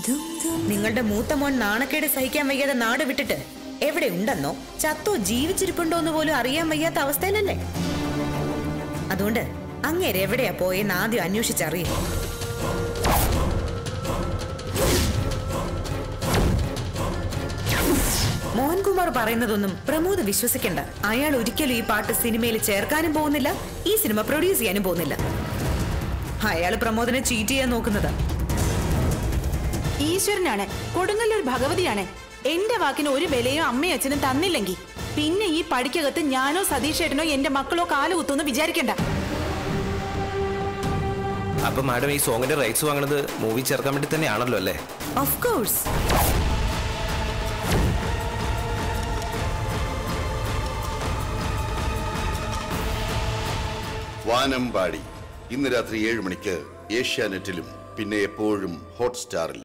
നിങ്ങളുടെ മൂത്ത മോൻ നാണക്കേട് സഹിക്കാൻ വയ്യാതെ നാട് വിട്ടിട്ട് എവിടെ ഉണ്ടെന്നോ ചത്തോ ജീവിച്ചിരിപ്പുണ്ടോ എന്ന് പോലും അറിയാൻ വയ്യാത്ത അവസ്ഥയിലല്ലേ അതുകൊണ്ട് അങ്ങേര് എവിടെയാ പോയെന്ന് ആദ്യം അന്വേഷിച്ചറിയും മോഹൻകുമാർ പറയുന്നതൊന്നും പ്രമോദ് വിശ്വസിക്കണ്ട അയാൾ ഒരിക്കലും ഈ പാട്ട് സിനിമയിൽ ചേർക്കാനും പോകുന്നില്ല ഈ സിനിമ പ്രൊഡ്യൂസ് ചെയ്യാനും പോകുന്നില്ല അയാൾ പ്രമോദിനെ ചീറ്റ് ചെയ്യാൻ നോക്കുന്നതാ ഈശ്വരനാണ് കൊടുങ്ങല്ലൂർ ഭഗവതിയാണ് എന്റെ വാക്കിന് ഒരു വിലയോ അമ്മയും അച്ഛനും തന്നില്ലെങ്കിൽ പിന്നെ ഈ പടിക്കകത്ത് ഞാനോ സതീഷേട്ടനോ എന്റെ മക്കളോ കാല് കുത്തുമെന്ന് വിചാരിക്കണ്ട അപ്പൊ മാഡം ഈ സോങ്ങിന്റെ റൈറ്റ്സ് വാങ്ങുന്നത് മൂവി ചേർക്കാൻ വേണ്ടി തന്നെയാണല്ലോ അല്ലേ ഓഫ് കോഴ്സ് വാനമ്പാടി ഇന്ന് രാത്രി ഏഴ് മണിക്ക് ഏഷ്യാനെറ്റിലും പിന്നെ എപ്പോഴും ഹോട്ട്സ്റ്റാറിൽ